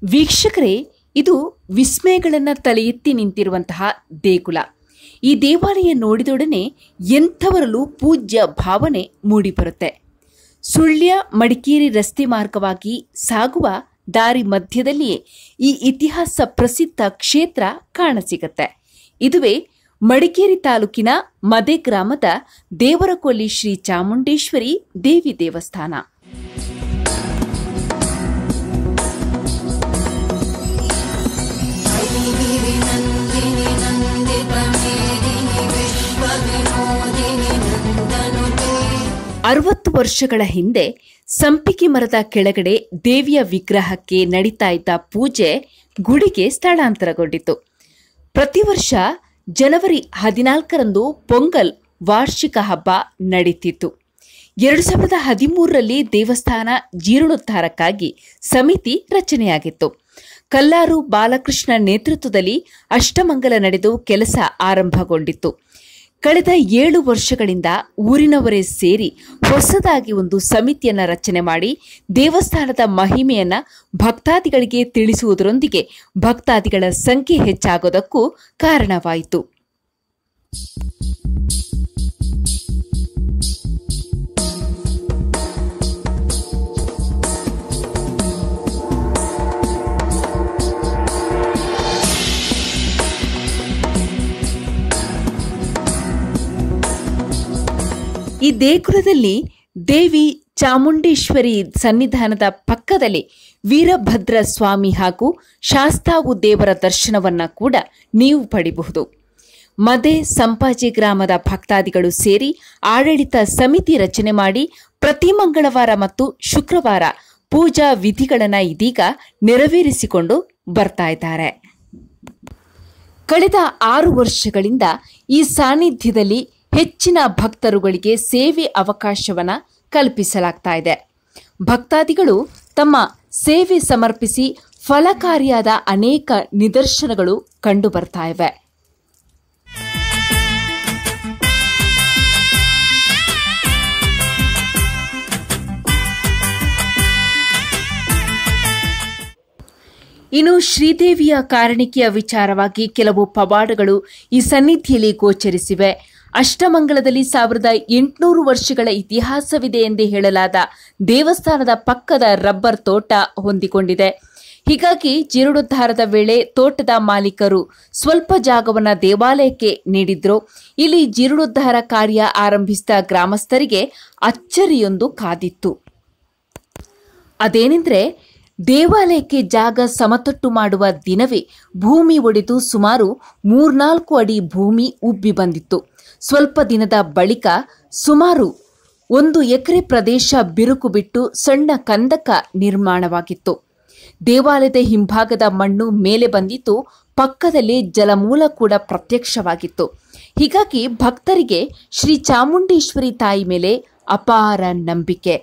ವೀಕ್ಷಕರೇ ಇದು ವಿಸ್ಮಯಗಳನ್ನು ತಲೆ ಎತ್ತಿ ನಿಂತಿರುವಂತಹ ದೇಗುಲ ಈ ದೇವಾಲಯ ನೋಡಿದೊಡನೆ ಎಂಥವರಲ್ಲೂ ಪೂಜ್ಯ ಭಾವನೆ ಮೂಡಿಬರುತ್ತೆ ಸುಳ್ಯ ಮಡಿಕೇರಿ ರಸ್ತೆ ಮಾರ್ಗವಾಗಿ ಸಾಗುವ ದಾರಿ ಮಧ್ಯದಲ್ಲಿಯೇ ಈ ಇತಿಹಾಸ ಪ್ರಸಿದ್ಧ ಕ್ಷೇತ್ರ ಕಾಣಸಿಗತ್ತೆ ಇದುವೇ ಮಡಿಕೇರಿ ತಾಲೂಕಿನ ಮದೆ ಗ್ರಾಮದ ದೇವರಕೊಲ್ಲಿ ಶ್ರೀ ಚಾಮುಂಡೇಶ್ವರಿ ದೇವಿ ದೇವಸ್ಥಾನ ಅರವತ್ತು ವರ್ಷಗಳ ಹಿಂದೆ ಸಂಪಿಗೆ ಮರದ ಕೆಳಗಡೆ ದೇವಿಯ ವಿಗ್ರಹಕ್ಕೆ ನಡೀತಾ ಇದ್ದ ಪೂಜೆ ಗುಡಿಗೆ ಸ್ಥಳಾಂತರಗೊಂಡಿತು ಪ್ರತಿ ವರ್ಷ ಜನವರಿ ಹದಿನಾಲ್ಕರಂದು ಪೊಂಗಲ್ ವಾರ್ಷಿಕ ಹಬ್ಬ ನಡೀತಿತ್ತು ಎರಡು ಸಾವಿರದ ಹದಿಮೂರರಲ್ಲಿ ದೇವಸ್ಥಾನ ಜೀರ್ಣೋದ್ಧಾರಕ್ಕಾಗಿ ಸಮಿತಿ ರಚನೆಯಾಗಿತ್ತು ಕಲ್ಲಾರು ಬಾಲಕೃಷ್ಣ ನೇತೃತ್ವದಲ್ಲಿ ಅಷ್ಟಮಂಗಲ ನಡೆದು ಕೆಲಸ ಆರಂಭಗೊಂಡಿತ್ತು ಕಳೆದ ಏಳು ವರ್ಷಗಳಿಂದ ಊರಿನವರೇ ಸೇರಿ ಹೊಸದಾಗಿ ಒಂದು ಸಮಿತಿಯನ್ನ ರಚನೆ ಮಾಡಿ ದೇವಸ್ಥಾನದ ಮಹಿಮೆಯನ್ನ ಭಕ್ತಾದಿಗಳಿಗೆ ತಿಳಿಸುವುದರೊಂದಿಗೆ ಭಕ್ತಾದಿಗಳ ಸಂಖ್ಯೆ ಹೆಚ್ಚಾಗೋದಕ್ಕೂ ಕಾರಣವಾಯಿತು ಈ ದೇಗುಲದಲ್ಲಿ ದೇವಿ ಚಾಮುಂಡೇಶ್ವರಿ ಸನ್ನಿಧಾನದ ಪಕ್ಕದಲ್ಲಿ ವೀರಭದ್ರ ಸ್ವಾಮಿ ಹಾಗೂ ಶಾಸ್ತಾವು ದೇವರ ದರ್ಶನವನ್ನ ಕೂಡ ನೀವು ಪಡಿಬಹುದು ಮದೆ ಸಂಪಾಜಿ ಗ್ರಾಮದ ಭಕ್ತಾದಿಗಳು ಸೇರಿ ಆಡಳಿತ ಸಮಿತಿ ರಚನೆ ಮಾಡಿ ಪ್ರತಿ ಮಂಗಳವಾರ ಮತ್ತು ಶುಕ್ರವಾರ ಪೂಜಾ ವಿಧಿಗಳನ್ನ ಇದೀಗ ನೆರವೇರಿಸಿಕೊಂಡು ಬರ್ತಾ ಇದ್ದಾರೆ ಕಳೆದ ಆರು ವರ್ಷಗಳಿಂದ ಈ ಸಾನ್ನಿಧ್ಯದಲ್ಲಿ ಹೆಚ್ಚಿನ ಭಕ್ತರುಗಳಿಗೆ ಸೇವೆ ಅವಕಾಶವನ್ನ ಕಲ್ಪಿಸಲಾಗ್ತಾ ಇದೆ ಭಕ್ತಾದಿಗಳು ತಮ್ಮ ಸೇವೆ ಸಮರ್ಪಿಸಿ ಫಲಕಾರಿಯಾದ ಅನೇಕ ನಿದರ್ಶನಗಳು ಕಂಡು ಬರ್ತಾ ಇವೆ ಇನ್ನು ಶ್ರೀದೇವಿಯ ಕಾರಣಿಕೆಯ ವಿಚಾರವಾಗಿ ಕೆಲವು ಪವಾಡಗಳು ಈ ಸನ್ನಿಧಿಯಲ್ಲಿ ಗೋಚರಿಸಿವೆ ಅಷ್ಟಮಂಗಲದಲ್ಲಿ ಸಾವಿರದ ಎಂಟುನೂರು ವರ್ಷಗಳ ಇತಿಹಾಸವಿದೆ ಎಂದೇ ಹೇಳಲಾದ ದೇವಸ್ಥಾನದ ಪಕ್ಕದ ರಬ್ಬರ್ ತೋಟ ಹೊಂದಿಕೊಂಡಿದೆ ಹೀಗಾಗಿ ಜೀರ್ಣೋದ್ಧಾರದ ವೇಳೆ ತೋಟದ ಮಾಲೀಕರು ಸ್ವಲ್ಪ ಜಾಗವನ್ನ ದೇವಾಲಯಕ್ಕೆ ನೀಡಿದ್ರು ಇಲ್ಲಿ ಜೀರ್ಣೋದ್ಧಾರ ಕಾರ್ಯ ಆರಂಭಿಸಿದ ಗ್ರಾಮಸ್ಥರಿಗೆ ಅಚ್ಚರಿಯೊಂದು ಕಾದಿತ್ತು ಅದೇನೆಂದ್ರೆ ದೇವಾಲಯಕ್ಕೆ ಜಾಗ ಸಮತಟ್ಟು ಮಾಡುವ ದಿನವೇ ಭೂಮಿ ಒಡೆದು ಸುಮಾರು ಮೂರ್ನಾಲ್ಕು ಅಡಿ ಭೂಮಿ ಉಬ್ಬಿ ಬಂದಿತ್ತು ಸ್ವಲ್ಪ ದಿನದ ಬಳಿಕ ಸುಮಾರು ಒಂದು ಎಕರೆ ಪ್ರದೇಶ ಬಿರುಕು ಬಿಟ್ಟು ಸಣ್ಣ ಕಂದಕ ನಿರ್ಮಾಣವಾಗಿತ್ತು ದೇವಾಲಯದ ಹಿಂಭಾಗದ ಮಣ್ಣು ಮೇಲೆ ಬಂದಿದ್ದು ಪಕ್ಕದಲ್ಲಿ ಜಲಮೂಲ ಕೂಡ ಪ್ರತ್ಯಕ್ಷವಾಗಿತ್ತು ಹೀಗಾಗಿ ಭಕ್ತರಿಗೆ ಶ್ರೀ ಚಾಮುಂಡೇಶ್ವರಿ ತಾಯಿ ಮೇಲೆ ಅಪಾರ ನಂಬಿಕೆ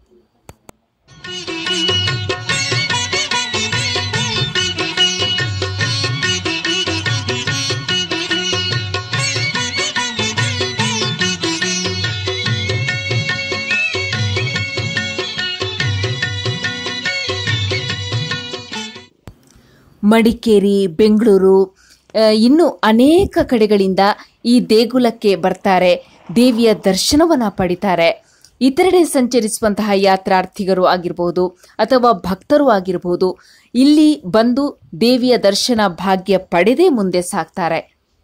ಮಡಿಕೇರಿ ಬೆಂಗಳೂರು ಆ, ಇನ್ನು ಅನೇಕ ಕಡೆಗಳಿಂದ ಈ ದೇಗುಲಕ್ಕೆ ಬರ್ತಾರೆ ದೇವಿಯ ದರ್ಶನವನ್ನ ಪಡಿತಾರೆ ಇತರೆಡೆ ಸಂಚರಿಸುವಂತಹ ಯಾತ್ರಾರ್ಥಿಗರು ಆಗಿರಬಹುದು ಅಥವಾ ಭಕ್ತರು ಆಗಿರಬಹುದು ಇಲ್ಲಿ ಬಂದು ದೇವಿಯ ದರ್ಶನ ಭಾಗ್ಯ ಪಡೆದೇ ಮುಂದೆ ಸಾಗ್ತಾರೆ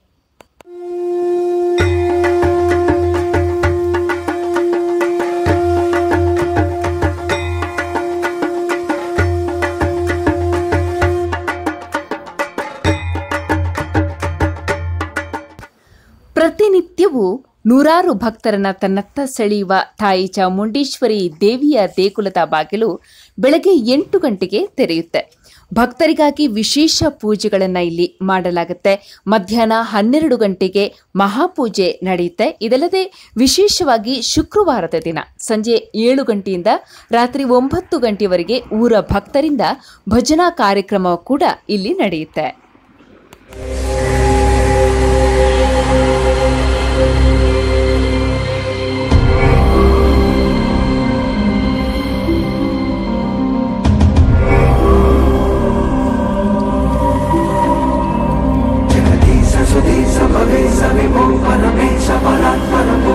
ಪ್ರತಿನಿತ್ಯವೂ ನೂರಾರು ಭಕ್ತರನ್ನ ತನ್ನತ್ತ ಸೆಳೆಯುವ ತಾಯಿ ಚಾಮುಂಡೇಶ್ವರಿ ದೇವಿಯ ದೇಗುಲದ ಬಾಗಿಲು ಬೆಳಗ್ಗೆ ಎಂಟು ಗಂಟೆಗೆ ತೆರೆಯುತ್ತೆ ಭಕ್ತರಿಗಾಗಿ ವಿಶೇಷ ಪೂಜೆಗಳನ್ನ ಇಲ್ಲಿ ಮಾಡಲಾಗುತ್ತೆ ಮಧ್ಯಾಹ್ನ ಹನ್ನೆರಡು ಗಂಟೆಗೆ ಮಹಾಪೂಜೆ ನಡೆಯುತ್ತೆ ಇದಲ್ಲದೆ ವಿಶೇಷವಾಗಿ ಶುಕ್ರವಾರದ ದಿನ ಸಂಜೆ ಏಳು ಗಂಟೆಯಿಂದ ರಾತ್ರಿ ಒಂಬತ್ತು ಗಂಟೆಯವರೆಗೆ ಊರ ಭಕ್ತರಿಂದ ಭಜನಾ ಕಾರ್ಯಕ್ರಮ ಕೂಡ ಇಲ್ಲಿ ನಡೆಯುತ್ತೆ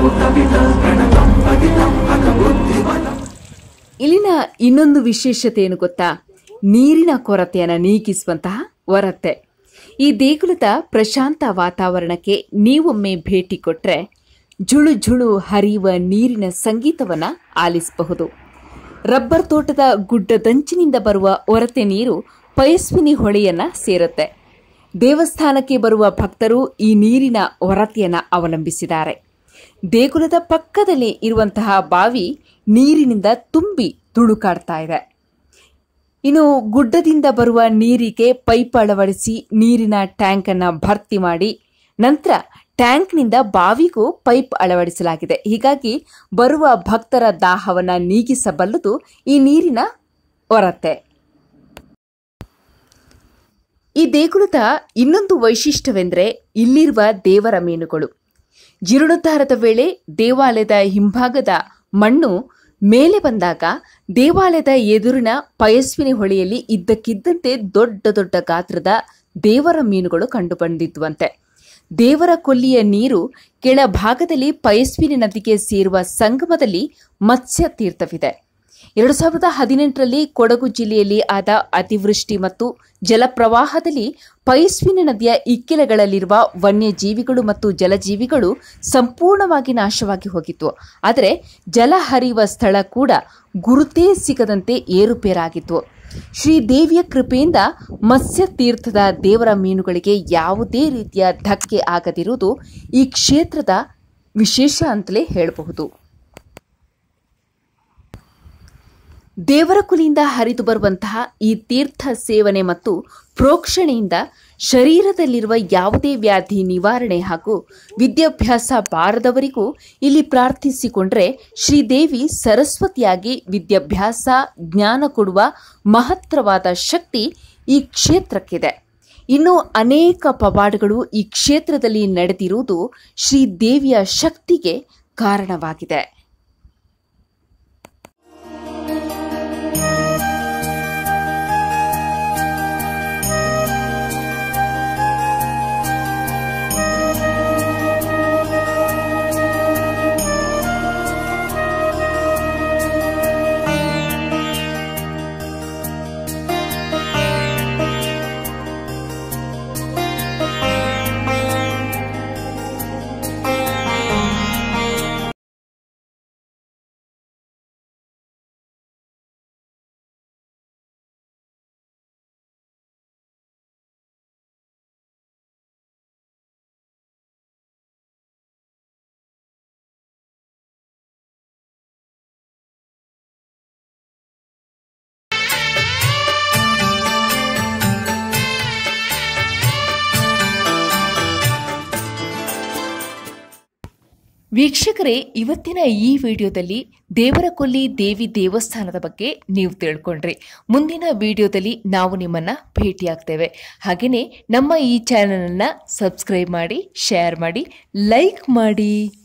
ಇಲ್ಲಿನ ಇನ್ನೊಂದು ವಿಶೇಷತೆ ಏನು ಗೊತ್ತಾ ನೀರಿನ ಕೊರತೆಯನ್ನು ನೀಗಿಸುವಂತಹ ಹೊರತೆ ಈ ದೇಗುಲದ ಪ್ರಶಾಂತ ವಾತಾವರಣಕ್ಕೆ ನೀವೊಮ್ಮೆ ಭೇಟಿ ಕೊಟ್ರೆ ಝುಳು ಝುಳು ಹರಿಯುವ ನೀರಿನ ಸಂಗೀತವನ್ನ ಆಲಿಸಬಹುದು ರಬ್ಬರ್ ತೋಟದ ಗುಡ್ಡದಂಚಿನಿಂದ ಬರುವ ಹೊರತೆ ನೀರು ಪಯಸ್ವಿನಿ ಹೊಳೆಯನ್ನ ಸೇರುತ್ತೆ ದೇವಸ್ಥಾನಕ್ಕೆ ಬರುವ ಭಕ್ತರು ಈ ನೀರಿನ ಹೊರತೆಯನ್ನ ಅವಲಂಬಿಸಿದ್ದಾರೆ ದೇಗುಲದ ಪಕ್ಕದಲ್ಲಿ ಇರುವಂತಹ ಬಾವಿ ನೀರಿನಿಂದ ತುಂಬಿ ತುಳುಕಾಡ್ತಾ ಇದೆ ಇನ್ನು ಗುಡ್ಡದಿಂದ ಬರುವ ನೀರಿಗೆ ಪೈಪ್ ಅಳವಡಿಸಿ ನೀರಿನ ಟ್ಯಾಂಕ್ ಅನ್ನ ಭರ್ತಿ ಮಾಡಿ ನಂತರ ಟ್ಯಾಂಕ್ನಿಂದ ಬಾವಿಗೂ ಪೈಪ್ ಅಳವಡಿಸಲಾಗಿದೆ ಹೀಗಾಗಿ ಬರುವ ಭಕ್ತರ ದಾಹವನ್ನ ನೀಗಿಸಬಲ್ಲದು ಈ ನೀರಿನ ಹೊರತೆ ಈ ದೇಗುಲದ ಇನ್ನೊಂದು ವೈಶಿಷ್ಟ್ಯವೆಂದರೆ ಇಲ್ಲಿರುವ ದೇವರ ಮೀನುಗಳು ಜೀರ್ಣೋದ್ಧಾರದ ವೇಳೆ ದೇವಾಲಯದ ಹಿಂಭಾಗದ ಮಣ್ಣು ಮೇಲೆ ಬಂದಾಗ ದೇವಾಲಯದ ಎದುರಿನ ಪಯಸ್ವಿನಿ ಹೊಳೆಯಲ್ಲಿ ಇದ್ದಕ್ಕಿದ್ದಂತೆ ದೊಡ್ಡ ದೊಡ್ಡ ಗಾತ್ರದ ದೇವರ ಮೀನುಗಳು ಕಂಡುಬಂದಿದ್ವಂತೆ ದೇವರ ಕೊಲ್ಲಿಯ ನೀರು ಕೆಳಭಾಗದಲ್ಲಿ ಪಯಸ್ವಿನಿ ನದಿಗೆ ಸೇರುವ ಸಂಗಮದಲ್ಲಿ ಮತ್ಸ್ಯ ತೀರ್ಥವಿದೆ ಎರಡು ಸಾವಿರದ ಹದಿನೆಂಟರಲ್ಲಿ ಕೊಡಗು ಜಿಲ್ಲೆಯಲ್ಲಿ ಆದ ಅತಿವೃಷ್ಟಿ ಮತ್ತು ಜಲಪ್ರವಾಹದಲ್ಲಿ ಪೈಸ್ವಿನಿ ನದಿಯ ಇಕ್ಕೆಲಗಳಲ್ಲಿರುವ ವನ್ಯಜೀವಿಗಳು ಮತ್ತು ಜಲಜೀವಿಗಳು ಸಂಪೂರ್ಣವಾಗಿ ನಾಶವಾಗಿ ಹೋಗಿತ್ತು ಆದರೆ ಜಲ ಹರಿಯುವ ಸ್ಥಳ ಕೂಡ ಗುರುತೇ ಸಿಗದಂತೆ ಏರುಪೇರಾಗಿತ್ತು ಶ್ರೀದೇವಿಯ ಕೃಪೆಯಿಂದ ಮತ್ಸ್ಯ ತೀರ್ಥದ ದೇವರ ಮೀನುಗಳಿಗೆ ಯಾವುದೇ ರೀತಿಯ ಧಕ್ಕೆ ಆಗದಿರುವುದು ಈ ಕ್ಷೇತ್ರದ ವಿಶೇಷ ಅಂತಲೇ ಹೇಳಬಹುದು ದೇವರ ಕುಲಿಯಿಂದ ಹರಿದು ಬರುವಂತಹ ಈ ತೀರ್ಥ ಸೇವನೆ ಮತ್ತು ಪ್ರೋಕ್ಷಣೆಯಿಂದ ಶರೀರದಲ್ಲಿರುವ ಯಾವುದೇ ವ್ಯಾಧಿ ನಿವಾರಣೆ ಹಾಗೂ ವಿದ್ಯಾಭ್ಯಾಸ ಬಾರದವರಿಗೂ ಇಲ್ಲಿ ಪ್ರಾರ್ಥಿಸಿಕೊಂಡ್ರೆ ಶ್ರೀದೇವಿ ಸರಸ್ವತಿಯಾಗಿ ವಿದ್ಯಾಭ್ಯಾಸ ಜ್ಞಾನ ಕೊಡುವ ಮಹತ್ತರವಾದ ಶಕ್ತಿ ಈ ಕ್ಷೇತ್ರಕ್ಕಿದೆ ಇನ್ನು ಅನೇಕ ಪವಾಡಗಳು ಈ ಕ್ಷೇತ್ರದಲ್ಲಿ ನಡೆದಿರುವುದು ಶ್ರೀದೇವಿಯ ಶಕ್ತಿಗೆ ಕಾರಣವಾಗಿದೆ ವೀಕ್ಷಕರೇ ಇವತ್ತಿನ ಈ ವಿಡಿಯೋದಲ್ಲಿ ದೇವರಕೊಲ್ಲಿ ದೇವಿ ದೇವಸ್ಥಾನದ ಬಗ್ಗೆ ನೀವು ತಿಳ್ಕೊಂಡ್ರಿ ಮುಂದಿನ ವಿಡಿಯೋದಲ್ಲಿ ನಾವು ನಿಮ್ಮನ್ನ ಭೇಟಿಯಾಗ್ತೇವೆ ಹಾಗೆಯೇ ನಮ್ಮ ಈ ಚಾನಲನ್ನು ಸಬ್ಸ್ಕ್ರೈಬ್ ಮಾಡಿ ಶೇರ್ ಮಾಡಿ ಲೈಕ್ ಮಾಡಿ